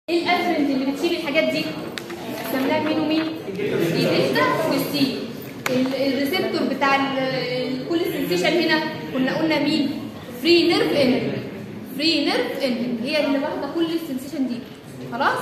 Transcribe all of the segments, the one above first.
ايه الافرنت اللي بتشيل الحاجات دي قسمناها مين ومين البيتا والسي ال- الريسبتور بتاع ال- ال- كل سنسيشن هنا كنا قلنا مين فري نيرف انهل فري نيرف انهل هي اللي واخده كل السنسيشن دي خلاص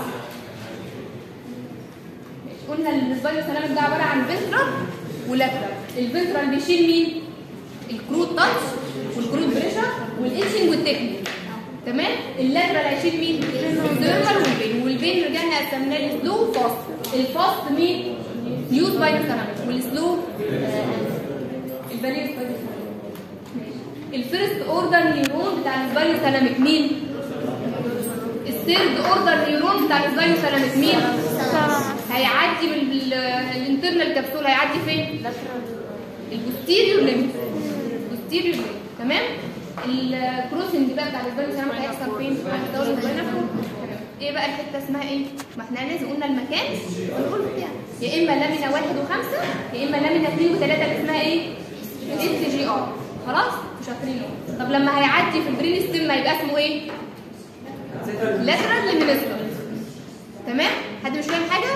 ماشي. قلنا السبايرو سلامك ده عباره عن فنترال ولاترال الفنترال بيشيل مين الكروت تاتش والكروت بريشر والاتشنج والتكنيك تمام اللاترال هيشيل مين الثيرمال والبين والبين رجعنا قسمناه لسلو فاست الفاست مين نيوز بايرو سلامك والسلو البارير بايرو الفيرست اوردر نيورون بتاع السبايرو سلامك مين الثيرد اوردر نيورون بتاع السبايرو سلامك مين هيعدي من ال- الانترنال كبسول هيعدي فين البوستيريور ليمب البوستيريور ليمب تمام الكروسنج بقى بتاع السبايرو سلامك هيحصل فين على الدوري البينفور ايه بقى الحته اسمها ايه ما احنا لازم قلنا المكان ونقول فيها يا اما لامينا واحد وخمسه يا اما لامينا اثنين وثلاثه اللي اسمها ايه اس جي ار خلاص شاطرين اهو. طب لما هيعدي في البرين ستيم هيبقى اسمه ايه لاترال لمينستر تمام حد مش فاهم حاجه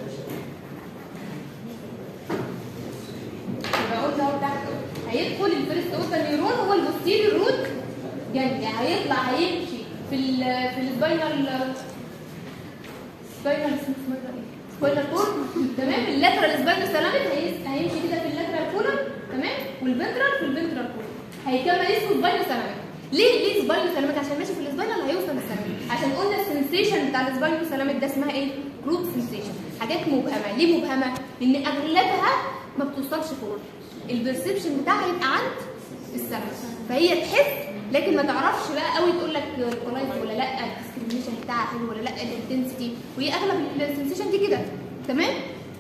يبقى قلنا اهو تحت هيدخل الفيرست اوردر نيورون هو البوستيريور روت جنبي هيطلع هيمشي في ال في السباينال سباينال اسمه ايه سباينال كورد تمام اللاترال سباينال سلامك هيمشي كده في اللاترال كولم تمام والفنترال في الفنترال كولم هيكمل اسمه سباينال سلامك ليه ليه سباينال سلامك عشان ماشي في السباينال هيوصل للسلامك عشان قلنا السنسيشن بتاع السباينال سلامك ده اسمها ايه روت سنسيشن حاجات مبهمه ليه مبهمه لان اغلبها ما بتوصلش فوق البرسبشن بتاعها يبقى عند السمك فهي تحس لكن ما تعرفش بقى قوي تقول لك الكولايت ولا لا الديسكريميشن بتاعها حلو ولا لا الانتنسيتي وهي اغلب السنسيشن دي كده تمام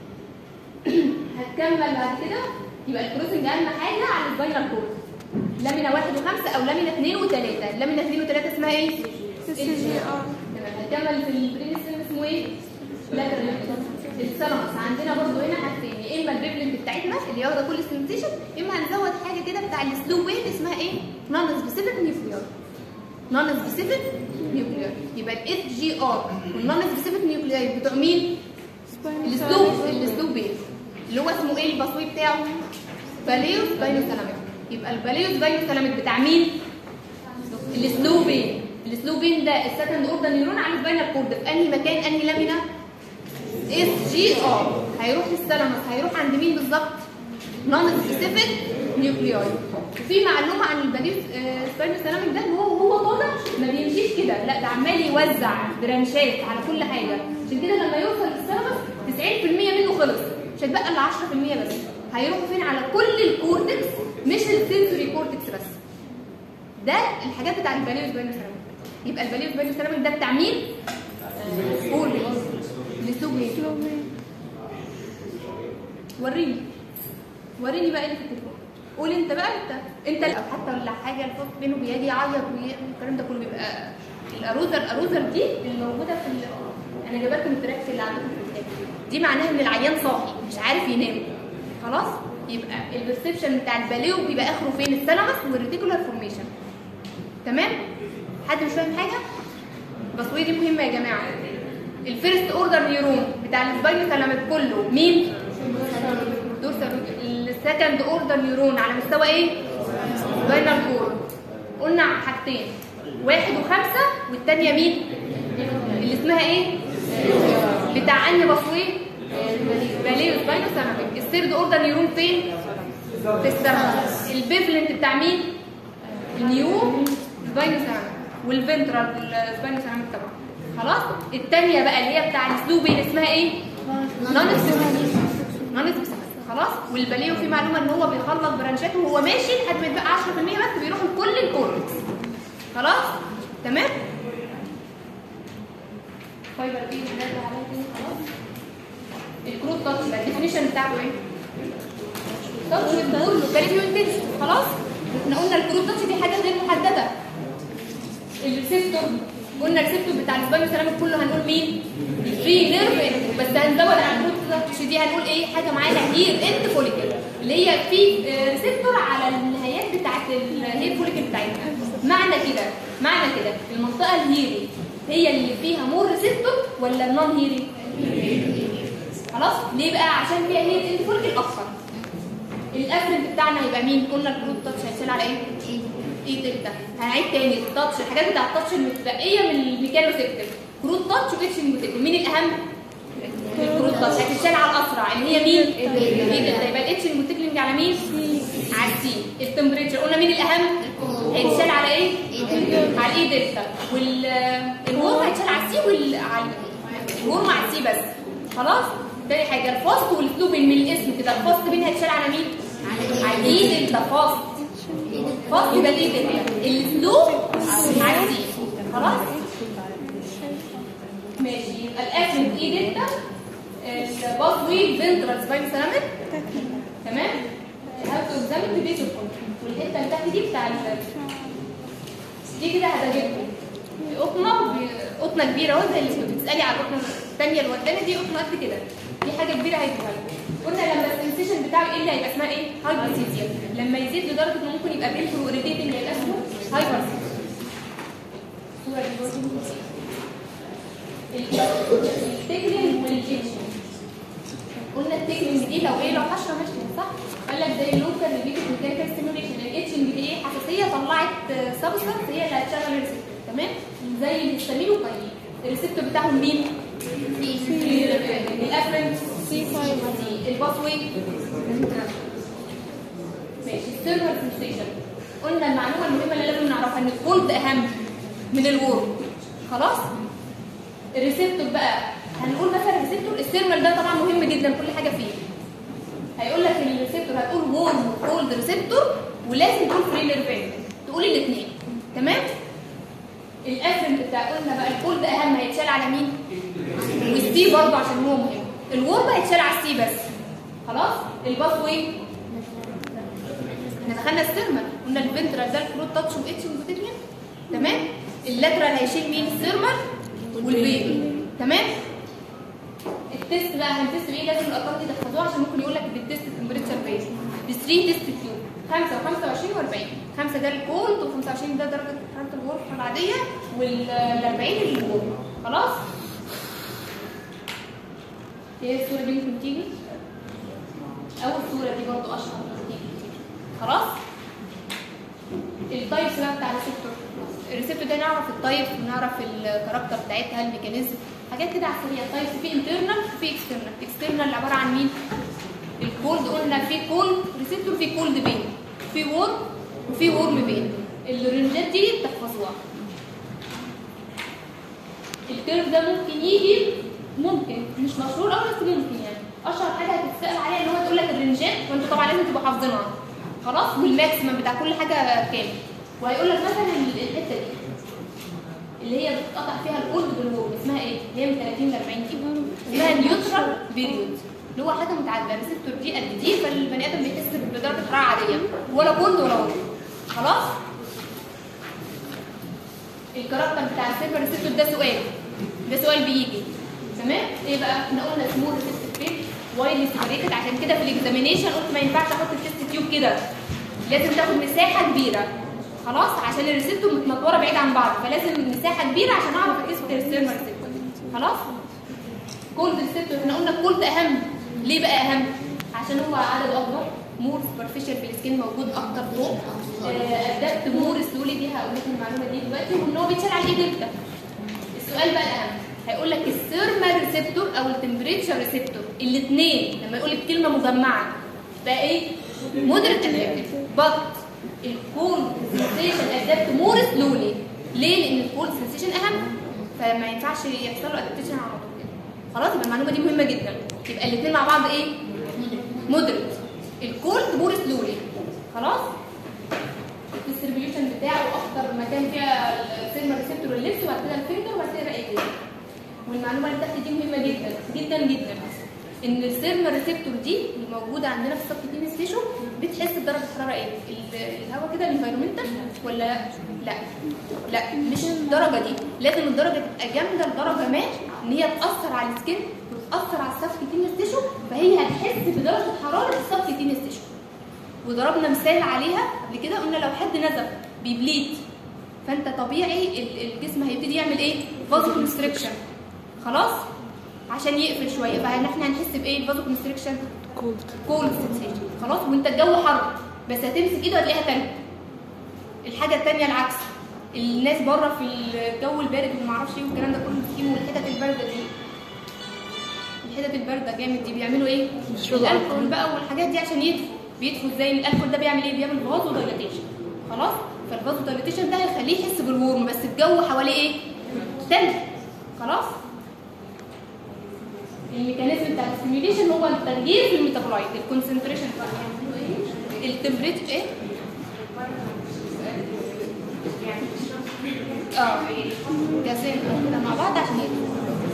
هتكمل بعد كده يبقى الكروسنج اهم حاجه على السباينال كورد لامينا واحد وخمسه او لامينا اثنين وثلاثه لامينا اثنين وثلاثه اسمها ايه؟ تمام هنكمل في البرين ستيم اسمه ايه؟ لاترال السلامس عندنا برضو هنا حاجتين يا اما الريفلنت بتاعتنا اللي واخده كل السنسيشن يا اما هنزود حاجه كده بتاع السلو ويف اسمها ايه؟ نون سبيسيفيك نيوكليار نون سبيسيفيك نيوكليار يبقى الاس جي ار والنون سبيسيفيك نيوكليار بتوع مين؟ السلو السلو ويف اللي هو اسمه ايه البصوي بتاعه؟ باليوس باينوثالاميك يبقى الباليوس باينوثالاميك بتاع مين؟ السلو بين السلو بين ده السكند اوردر نيورون على السباينال كورد في انهي مكان انهي لامينا اس جي ار هيروح للثالاموس هيروح عند مين بالظبط نون سبيسيفيك نيوكلياي وفي معلومه عن الباليوس سباينوثالاميك ده ان هو وهو طالع ما بيمشيش كده لا ده عمال يوزع برانشات على كل حاجه عشان كده لما يوصل للثالاموس 90% منه خلص مش هيتبقى الا 10% بس هيروحوا فين على كل الكورتكس مش السنسوري كورتكس بس ده الحاجات بتاع الباليوس باينوثالاميك يبقى الباليوس باينوثالاميك ده بتاع مين؟ قول الاسلوب ايه؟ وريني وريني بقى اللي في التليفون قول انت بقى انت انت او حتى ولا حاجه الفصل بينه بيجي يعيط ويعمل الكلام ده كله بيبقى الاروزر الاروزر دي اللي موجوده في ال... انا جايبه لكم التراك اللي عندكم في الكتاب دي معناها ان العيان صاحي مش عارف ينام خلاص يبقى البرسبشن بتاع الباليو بيبقى اخره فين الثالاموس والريتيكولار فورميشن تمام حد مش فاهم حاجه البصويه دي مهمه يا جماعه الفيرست اوردر نيورون بتاع السباينوثالاميك كله مين دورسال السكند اوردر نيورون على مستوى ايه سباينال كورد قلنا حاجتين واحد وخمسة والتانية مين اللي اسمها ايه بتاع انهي بصوي باليو سباينوثالاميك الثيرد اوردر نيورون فين في السبب البيفلنت بتاع مين النيو سباينوثالاميك والفنترال سباينوثالاميك طبعا خلاص الثانيه بقى اللي هي بتاع السلوبين اسمها ايه نون سبيسيفيك نون سبيسيفيك خلاص والباليو في معلومه ان هو بيخلص برانشاته وهو ماشي لحد ما يتبقى 10% بس بيروح لكل الكورتكس خلاص تمام فايبر ايه ده عليه كده خلاص الكروت تاتش بقى الديفينيشن بتاعته ايه تاتش كله كاريبيو انتنسيتي خلاص احنا قلنا الكروت تاتش دي حاجه غير محدده الريسبتور قلنا الريسبتور بتاع السباينو سيراميك كله هنقول مين الفري نيرف بس هنزود على الكروت تاتش دي هنقول ايه حاجه معانا هير انت فوليكل اللي هي في ريسبتور على النهايات بتاعت الهير فوليكل بتاعتنا معنى كده معنى كده المنطقه الهيري هي اللي فيها مور ريسبتور ولا النون هيرنج خلاص ليه بقى عشان فيها هي الفولك اكتر الافرنت بتاعنا هيبقى مين قلنا الكروت تاتش هيشيل على ايه ايه دلتا هنعيد تاني التاتش الحاجات بتاعت التاتش المتبقيه من الميكانو سيكتور كروت تاتش واتش الموتيكل مين الاهم الكروت تاتش هتتشال على الاسرع اللي هي مين ايه دلتا يبقى الاتش الموتيكلينج على مين على السي التمبريتشر قلنا مين الاهم هيتشال على ايه على الاي دلتا والورم هيتشال على السي وال على الورم على السي بس خلاص تاني حاجه الفاست والفلو بين من الاسم كده الفاست بين هيتشال على مين على الاي دلتا فاست فاست يبقى الاي دلتا الفلو على السي خلاص ماشي يبقى الافرنت اي دلتا الباس وي فنترال سباين سيراميك تمام هاو تو اكزامين ذا بيس والحته اللي تحت دي بتاع ال دي كده هتعجبكم قطنه قطنه كبيره اهو زي اللي كنت بتسالي على القطنه الثانيه اللي قدامي دي قطنه قد كده دي حاجه كبيره هيجيبها لكم قلنا لما السنسيشن بتاعه ايه اللي هيبقى اسمها ايه هايبرسيزيا لما يزيد لدرجه انه ممكن يبقى بينفل وريديتنج هيبقى اسمه هايبرسيزيا الصوره دي برضه التكلينج والجيشن قلنا التكلينج دي لو ايه لو حشره ماشيه صح قال لك زي اللوكال ريبيتد ميكانيكال ستيميوليشن الاتشنج دي ايه حساسيه طلعت سبستانس هي اللي هتشغل الريسبتور تمام زي الهستامين والقيين الريسبتور بتاعهم مين؟ الافرنت سي 5 الباس واي ماشي السيرفر سنسيشن قلنا المعلومه المهمه اللي لازم نعرفها ان الكولد اهم من الورم خلاص الريسبتور بقى هنقول مثلا الريسبتور السيرمال ده طبعا مهم جدا كل حاجه فيه هيقول لك الريسبتور هتقول وورم كولد ريسبتور ولازم تقول فري نيرفين تقول الاثنين تمام الافرنت بتاع قلنا بقى الكولد اهم هيتشال على مين والسي برضه عشان هو مهم الورم هيتشال على السي بس خلاص الباس واي احنا دخلنا السيرمال قلنا الفنترال ده الكروت تاتش واتش وبوتيريان تمام اللاترال هيشيل مين السيرمال والبيبي تمام التست بقى هنتست بايه لازم الارقام دي تحفظوها عشان ممكن يقول لك بالتست تمبريتشر بيس ب 3 تيست تيوب 5 و25 و40 5 ده الكولد و25 ده درجه حراره الغرفه العاديه وال 40 الجوه خلاص ايه الصوره دي ممكن تيجي اول صوره دي برضو اشهر تيجي خلاص التايبس بقى بتاع الريسبتور الريسبتور ده نعرف التايب ونعرف الكاركتر بتاعتها الميكانيزم حاجات كده على السريع تايبس في انترنال وفي اكسترنال اكسترنال عباره عن مين الكولد قلنا في كولد ريسبتور في كولد بين في وورم وفي وورم بين الرنجات دي تحفظوها الكيرف ده ممكن يجي ممكن مش مشهور قوي بس ممكن يعني اشهر حاجه هتتسال عليها ان هو تقول لك الرنجات وانتوا طبعا لازم تبقوا حافظينها خلاص والماكسيمم بتاع كل حاجه كام وهيقول لك مثلا الحته دي اللي هي بتتقطع فيها الاولد بالورم اسمها ايه؟ اللي هي من 30 ل 40 كيلو اسمها نيوترال بيريود اللي هو حاجه متعادله الريسبتور دي قد دي فالبني ادم بيحس بدرجه حراره عاديه ولا كولد ولا ورم خلاص؟ الكاركتر بتاع السيرفر ريسبتور ده سؤال ده سؤال بيجي تمام؟ ايه بقى؟ احنا قلنا سمول ريسبتور فين؟ وايدلي سيبريتد عشان كده في الاكزامينيشن قلت ما ينفعش احط التست تيوب كده لازم تاخد مساحه كبيره خلاص عشان الريسبتور متنطوره بعيد عن بعض فلازم مساحه كبيره عشان اعرف اقيس السيرمر ريسبتور خلاص كولد ريسبتور احنا قلنا الكولد اهم ليه بقى اهم عشان هو عدد اكبر مور سوبرفيشال في السكين موجود اكتر فوق ادابت مور سلولي دي هقول لكم المعلومه دي دلوقتي وان هو بيتشال على الايد دلتا السؤال بقى الاهم هيقول لك السيرمال ريسبتور او التمبريتشر ريسبتور الاثنين لما يقول لك كلمه مجمعه بقى ايه مودريت افكتيف بط الكول سنسيشن ادابت مور سلولي ليه لان الكول سنسيشن اهم فما ينفعش يحصل له ادابتيشن على طول كده خلاص يبقى المعلومه دي مهمه جدا يبقى الاثنين مع بعض ايه مودريت الكول مور سلولي خلاص الديستريبيوشن بتاعه اكتر مكان فيها السيرما ريسبتور اللبس وبعد كده الفينجر وبعد كده بقى كده والمعلومه اللي تحت دي مهمه جدا جدا جدا ان السيرما ريسبتور دي اللي موجوده عندنا في السبكتينيس تيشو بتحس بدرجه الحراره ايه الهواء كده الانفيرومنتال ولا لا لا لا مش الدرجه دي لازم الدرجه تبقى جامده لدرجه ما ان هي تاثر على السكين وتاثر على السبكتينيس تيشو فهي هتحس بدرجه حراره السبكتينيس تيشو وضربنا مثال عليها قبل كده قلنا لو حد نزف بيبليد فانت طبيعي الجسم هيبتدي يعمل ايه فازو كونستريكشن خلاص عشان يقفل شويه فاحنا هنحس بايه الفازو كونستريكشن كولد كولد سنسيشن خلاص وانت الجو حر بس هتمسك ايده هتلاقيها تلج الحاجه الثانيه العكس الناس بره في الجو البارد وما اعرفش ايه والكلام ده كله مسكين والحتت البارده دي الحتت البارده جامد دي بيعملوا ايه يشربوا الالكول بقى والحاجات دي عشان يدفوا بيدفوا ازاي الالكول ده بيعمل ايه بيعمل فازو دايلاتيشن خلاص فالفازو دايلاتيشن ده هيخليه يحس بالورم بس الجو حواليه ايه تلج خلاص الميكانيزم بتاع الستيميوليشن هو التغيير في الميتابولايت الكونسنتريشن التمبريتشر ايه اه جازين كده مع بعض عشان يدفوا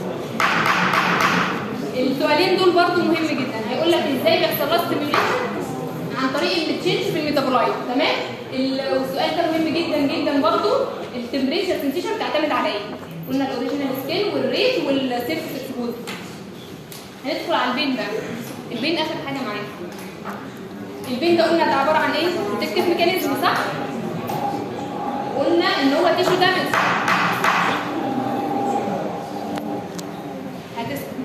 السؤالين دول برضو مهم جدا هيقول لك ازاي بيحصل لها ستيميوليشن عن طريق التشينج في الميتابولايت تمام ال- والسؤال ده مهم جدا جدا برضو التمبريتشر سنسيشن بتعتمد على ايه قلنا الاوريجينال سكيل والريت والسيرفس اكسبوز هندخل على البين بقى البين اخر حاجه معانا البين ده قلنا ده عباره عن ايه بروتكتيف ميكانيزم صح قلنا ان هو تيشو دامج هتسكت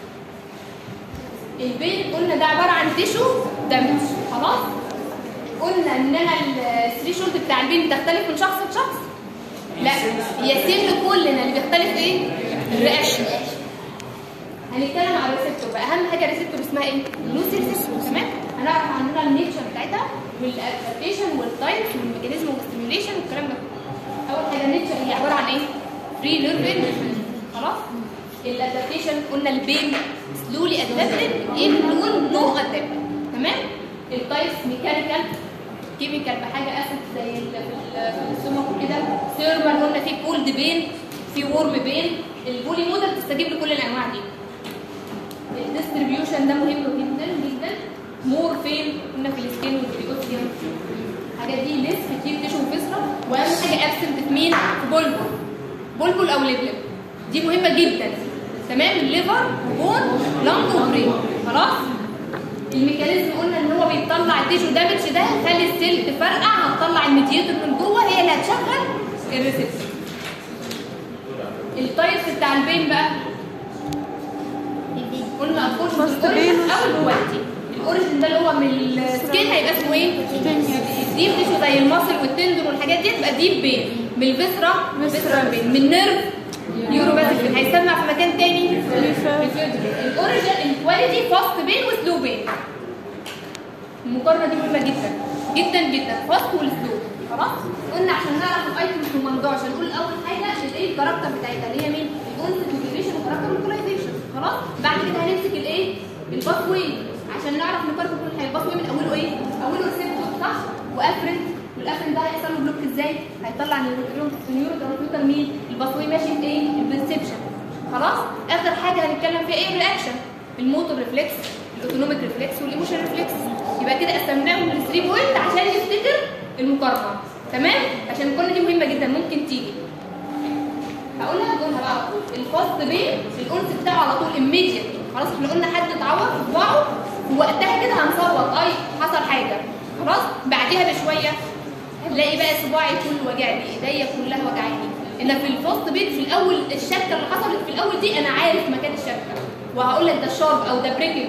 البين قلنا ده عباره عن تيشو دامج خلاص قلنا ان انا الثريشولد بتاع البين بتختلف من شخص لشخص لا يتم كلنا اللي بيختلف ايه الرياكشن هنتكلم على الريسبتور بقى اهم حاجه الريسبتور اسمها ايه لوسي ريسبتور تمام هنعرف عندنا النيتشر بتاعتها والادابتيشن والتايبس والميكانيزم والستيميوليشن والكلام ده اول حاجه النيتشر هي عباره عن ايه فري نيرف خلاص الادابتيشن قلنا البين سلولي ادابتد ايه بنقول نو ادابتد تمام التايبس ميكانيكال كيميكال بحاجه اسيد زي ال- في ال- في السمك وكده ثيرمال قلنا في كولد بين في وورم بين البولي موديل تستجيب لكل الانواع دي الديستريبيوشن ده مهم جدا جدا مور فين قلنا في السكين والبريكوسيوم الحاجات دي لسه كتير تشو فيسرا واهم حاجه ابسنت في مين في بولبول بولبول او لبلب دي مهمه جدا تمام الليفر بون لانج وبرين خلاص الميكانيزم قلنا ان هو بيطلع التيشو دامج ده خلي السيل تفرقع هتطلع الميديتور من جوه هي اللي هتشغل الريسبتور التايبس بتاع البين بقى قلنا الفورس First الاوريجن pain او الكواليتي الاوريجن ده اللي هو من السكين هيبقى اسمه ايه؟ ديب تيشو زي المصل والتندر والحاجات دي تبقى ديب بين من الفيسرا فيسرا بين من نيرف نيوروباثيك هيسمع في مكان تاني في الفيودري الاوريجن الكواليتي فاست بين وسلو بين المقارنه دي مهمه جدا جدا جدا فاست والسلو خلاص قلنا عشان نعرف الايتمز في الموضوع عشان نقول اول حاجه الايه الكاركتر بتاعتها اللي هي مين الكونسبت والديوريشن والكاركتر والكولايزيشن خلاص بعد كده هنمسك الايه الباث واي عشان نعرف نقارن كل حاجه الباث واي من اوله ايه اوله ريسبتور صح وافرنت والافرنت ده هيحصل له بلوك ازاي هيطلع النيورو ترانسميتر مين الباث واي ماشي في ايه البرسبشن خلاص اخر حاجه هنتكلم فيها ايه الرياكشن الموتور ريفلكس الاوتونوميك ريفلكس والايموشن ريفلكس يبقى كده قسمناهم ل 3 بوينت عشان نفتكر المقارنه تمام عشان المقارنه دي مهمه جدا ممكن تيجي هقولها هقولها بقى على طول الفاست بين الانس بتاعه على طول immediately خلاص احنا قلنا حد اتعور في صباعه ووقتها كده هنصوت اي حصل حاجه خلاص بعديها بشويه هنلاقي بقى صباعي كله وجعني ايديا كلها وجعاني ان في الفاست بين في الاول الشكه اللي حصلت في الاول دي انا عارف مكان الشكه وهقول لك ده شارب او ده بريكنج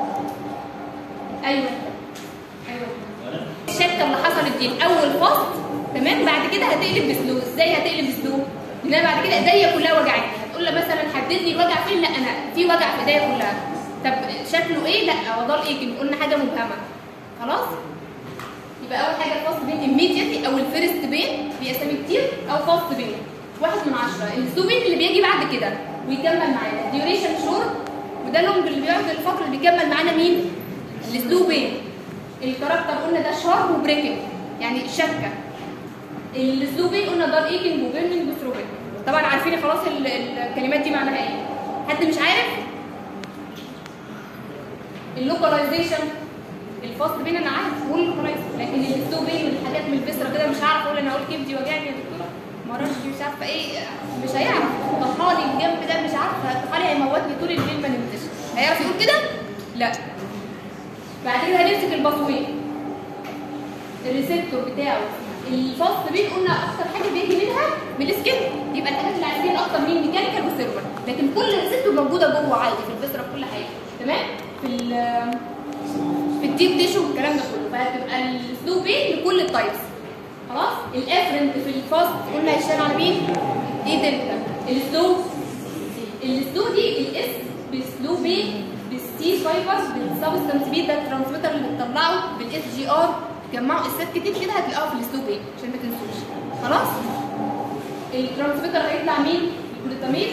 ايوه ايوه الشكه اللي حصلت دي الاول فاست تمام بعد كده هتقلب بسلو ازاي هتقلب بسلو ان انا بعد كده ايديا كلها وجعتني هتقول له مثلا حدد لي الوجع فين لا انا في وجع في ايديا كلها طب شكله ايه لا هو ضل ايه قلنا حاجه مبهمه خلاص يبقى اول حاجه الفاست بين immediately او الفيرست بين في اسامي كتير او فاست بين واحد من عشرة السلو بين اللي بيجي بعد كده ويكمل معانا ديوريشن شورت وده لونج اللي بيقعد الفتره اللي بيكمل معانا مين السلو بين الكاركتر قلنا ده شارب وبريكنج يعني شكه السلو بين قلنا دار ايكنج وبيرنينج وثروبين طبعا عارفين خلاص ال- الكلمات دي معناها ايه حد مش عارف اللوكاليزيشن الفاست بين انا عارف قول لوكاليز لكن السلو بين والحاجات من الفسره كده مش هعرف اقول انا اقول كبدي وجعني يا دكتوره ما اعرفش مش عارفه ايه مش هيعرف طحالي الجنب ده مش عارفه طحالي هيموتني طول الليل ما نمتش هيعرف يقول كده لا بعد كده هنمسك الباسوي الريسبتور بتاعه الفاست بين قلنا اكتر حاجه بيجي منها من السكن يبقى الحاجات اللي عايزين اكتر مين ميكانيكال وسيرفر لكن كل ريسبتور موجوده جوه عادي في الفسره في كل حاجه تمام في ال في الديب تيشو والكلام ده كله فهتبقى السلو بين لكل التايبس خلاص الافرنت في الفاست قلنا هيشتغل على مين؟ ايه دلتا السلو السلو دي الاس بسلو بين بالسي فايبر بالسبستانس بي ده الترانسميتر اللي بتطلعه بالاس جي ار تجمعوا اسات كتير كده هتلاقوها في السلو بين عشان ما تنسوش خلاص الترانسميتر هيطلع مين؟ الجلوتامين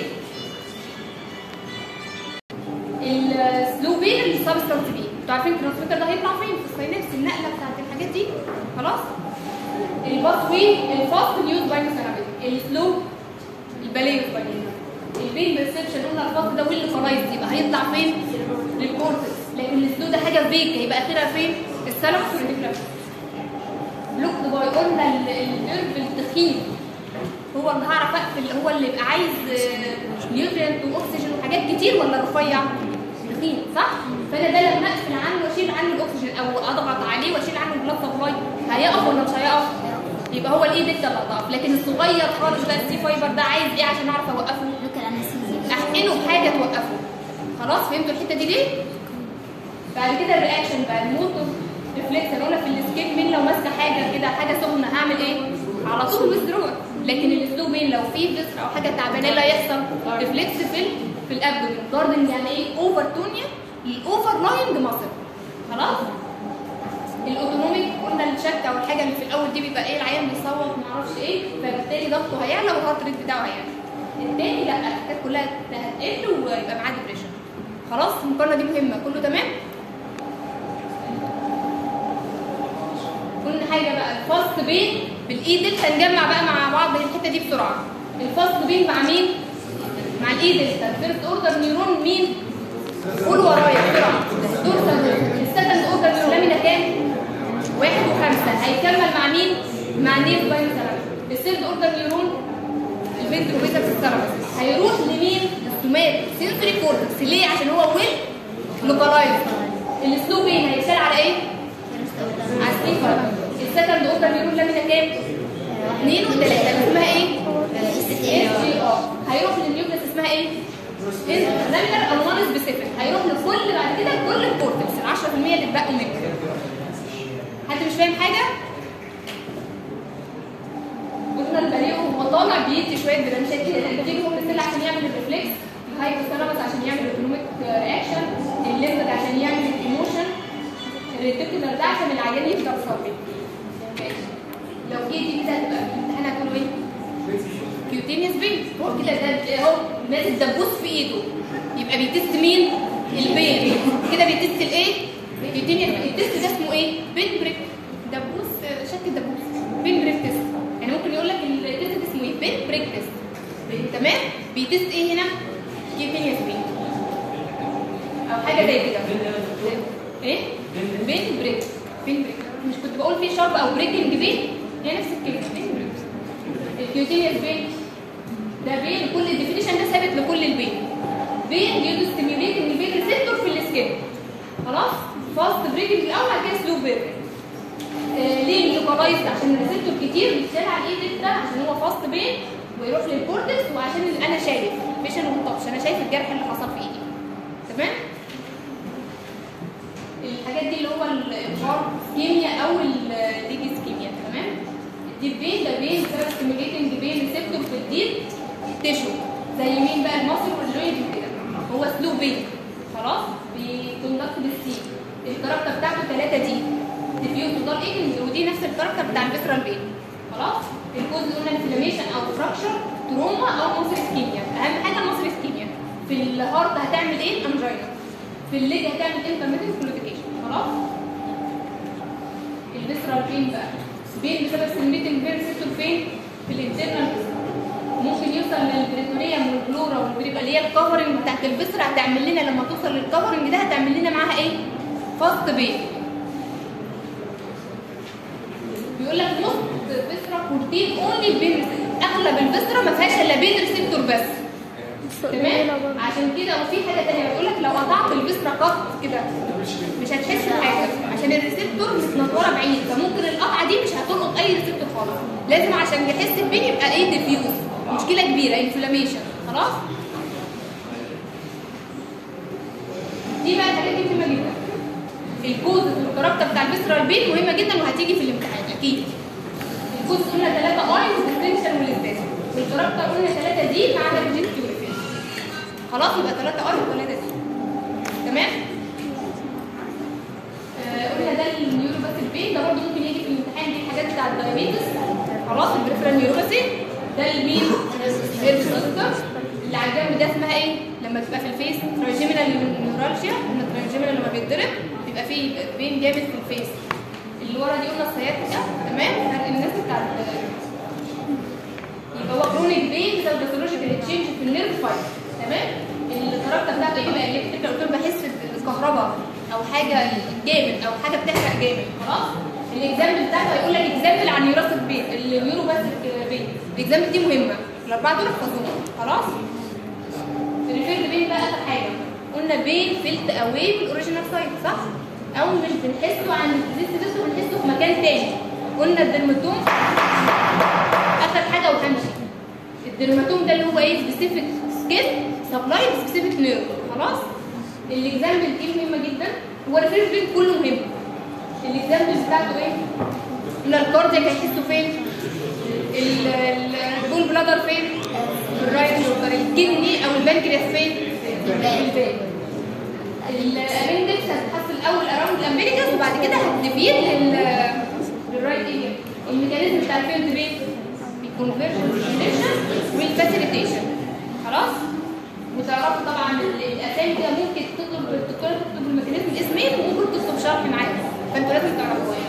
السلو بين السبستانس بي انتوا عارفين الترانسميتر ده هيطلع فين؟ في الساينابس النقله بتاعت الحاجات دي خلاص الباس وي الفاست نيوز باين ثيرابي السلو الباليوس باين البين بيرسبشن قلنا الفاست ده ويل خلايص يبقى هيطلع فين؟ للكورتكس لكن السلو ده حاجه فيك هيبقى اخرها فين؟ الثالاموس والريتيكولار بلوك باي قلنا ال- النيرف التخين هو اللي هعرف اقفل هو اللي يبقى عايز نيوترينت واكسجين وحاجات كتير ولا رفيع؟ تخين صح؟ فانا ده لما اقفل عنه واشيل عنه الاكسجين او اضغط عليه واشيل عنه البلاد سبلاي هيقف ولا مش هيقف؟ يبقى هو الايد انت اللي هتقف لكن الصغير خالص ده السي فايبر ده عايز ايه عشان اعرف اوقفه؟ لوكال انستيزيا احقنه بحاجه توقفه خلاص فهمتوا الحته دي ليه؟ بعد كده الرياكشن بقى الموتور ريفلكس انا قلنا في السكيب مين لو ماسكه حاجه كده حاجه سخنه هعمل ايه؟ على طول ويزدرو لكن الاسلوب مين لو في فيسر او حاجه تعبانه إيه اللي هيحصل؟ ريفلكس في ال- في الابدومين جاردن يعني ايه؟ اوفر تونيا الاوفر لايند ماسل خلاص؟ الاوتونوميك قلنا الشك او الحاجه اللي في الاول دي بيبقى ايه العيان بيصوت ما اعرفش ايه فبالتالي ضغطه هيعلى والهارت ريت بتاعه هيعلى التاني لا الحاجات كلها هتقل ويبقى معاه ديبريشن خلاص المقارنه دي مهمه كله تمام كل حاجه بقى الفاست بين بالاي دلتا نجمع بقى مع بعض الحته دي بسرعه الفاست بين مع مين مع الاي دلتا الفيرست اوردر نيورون مين قول ورايا بسرعه دورسال السكند اوردر نيورون لامينا كام واحد وخمسة هيكمل مع مين؟ مع نيف باين ثيرابي الثيرد اوردر نيورون الفنتروفيتر الثيرابي هيروح لمين؟ السومات سنسوري كورتكس ليه؟ عشان هو ويل لوكالايز السلو بين هيشتغل على ايه؟ على السليبر السكند اوردر نيورون لامينا كام؟ اثنين وثلاثة اسمها ايه؟ اس جي ار هيروح للنيوكليس اسمها ايه؟ لامينر او نون سبيسيفيك هيروح لكل بعد كده كل الكورتكس ال 10% اللي اتبقوا منه حد مش فاهم حاجه قلنا البريء وهو طالع بيدي شويه برانشات كده البريء هو بيستنى عشان يعمل الريفلكس الهايبوثالاموس عشان يعمل الاوتونوميك رياكشن الليمبك عشان يعمل الايموشن الريتيكولار ده عشان العيان يفضل صافي ماشي لو جه دي كده هتبقى في الامتحان هتقولوا ايه؟ كيوتينيوس بين هو كده ده اهو نازل دبوس في ايده يبقى بيتست مين؟ البين كده بيتست الايه؟ كيوتينيوس التست ده اسمه ايه؟ بين بريك دبوس آه، شكل دبوس بين بريك تيست يعني ممكن يقول لك التست ده اسمه ايه؟ بين بريك تيست تمام؟ بيتست ايه هنا؟ كيوتينيوس بين او حاجه زي كده ايه؟ بين بريك بين بريك مش كنت بقول في شرب او بريكنج بين هي نفس الكلمه بين بريك الكيوتينيوس بين ده بين كل الديفينيشن ده ثابت لكل البين بين بيدو ستيميوليت ان البين ريسبتور في السكين خلاص فاست بريكنج الاول بعد كده سلو بريك آه ليه لوكالايزد عشان الريسبتور كتير بيتشال على الايد ده عشان هو فاست بين ويروح للكورتكس وعشان اللي انا شايف فيشن والتاتش انا شايف الجرح اللي حصل في ايدي تمام الحاجات دي اللي هو الابهار كيمياء او الليجي كيمياء تمام الديب بين ده بين بسبب ستيميوليتنج بين ريسبتور في الديب تيشو زي مين بقى المصل والجوينت كده هو سلو بين خلاص بيكوندكت بالسي الكاركتر بتاعته 3 دي ديفيوز وضال ايجنز ودي نفس الكاركتر بتاع الفيسرال بين خلاص الجزء قلنا انفلاميشن او فراكشر تروما او مصر اسكيميا اهم حاجه المصر اسكيميا في الهارت هتعمل ايه انجينا في الليج هتعمل انترميتنت كلوديكيشن خلاص الفيسرال بين بقى بين بسبب سميتنج بين ريسبتور فين في الانترنال ممكن يوصل للبريتوريوم والبلورا والبريبا اللي هي الكفرنج بتاعت الفيسرا هتعمل لنا لما توصل للكفرنج ده هتعمل لنا معاها ايه؟ فاست بين بيقول لك نص الفيسرا بروتين اونلي بين اغلب الفيسرا ما فيهاش الا بين ريسبتور بس تمام عشان كده وفي حاجه ثانيه بتقول لك لو قطعت البسره قط كده مش هتحس بحاجه عشان الريسبتور متنطوره بعيد فممكن القطعه دي مش هتلقط اي ريسبتور خالص لازم عشان يحس بين يبقى ايه ديفيوز مشكله كبيره انفلاميشن خلاص دي بقى الحاجات دي مهمه جدا الكوز والكاركتر بتاع الفيسترال بين مهمه جدا وهتيجي في الامتحان اكيد الكوز قلنا ثلاثه اي والديستنشن والستاس والكاركتر قلنا ثلاثه دي مع الريجيت خلاص يبقى ثلاثه اي وثلاثه دي تمام آه، قلنا ده النيوروباثي بين ده برضه ممكن يجي في الامتحان دي الحاجات بتاع الدايابيتس خلاص البريفرال نيوروباثي ده المين هيرس اللي على الجنب ده اسمها ايه لما تبقى في الفيس تراجيمينال نيورالجيا قلنا التراجيمينال لما بيتضرب بيبقى فيه بين جامد في الفيس اللي ورا دي قلنا السياتيكا تمام فرق الناس بتاع يبقى هو كرونيك بين بسبب باثولوجيكال تشينج في النيرف فايبر تمام الكاركتر بتاعته ايه بقى الكتريكال قلت لهم بحس بالكهرباء او حاجه جامد او حاجه بتحرق جامد خلاص الاكزامبل بتاعته هيقول لك اكزامبل عن نيوراسيك بين النيوروباثيك بين الاكزامبل دي مهمه الاربعه دول احفظوهم خلاص الريفيرد بين بقى اخر حاجه قلنا بين فيلت اواي في الاوريجينال سايت صح او مش بنحسه عن الزيت بس بنحسه في مكان تاني قلنا الدرماتوم اخر حاجه وهمشي الدرماتوم ده اللي هو ايه سبيسيفيك سكين سبلاي سبيسيفيك نيرف خلاص الاكزامبل دي مهمه جدا هو الريفيرد بين كله مهم الاكزامبل بتاعته ايه قلنا الكاردياك هيحسه فين البول بلادر فين في الرايت شولدر الكدني او البنكرياس فين في الباك الابندكس هتتحط الاول اراوند الامريكاس وبعد كده هتديفير لل للرايت اير الميكانيزم بتاع الفيلد بين الكونفرجن والفاسيليتيشن خلاص وتعرفوا طبعا ال- الاسامي كده ممكن تطلب تكتب تكتب الميكانيزم اسمين وممكن تكتب شرح معاك فانتوا لازم تعرفوها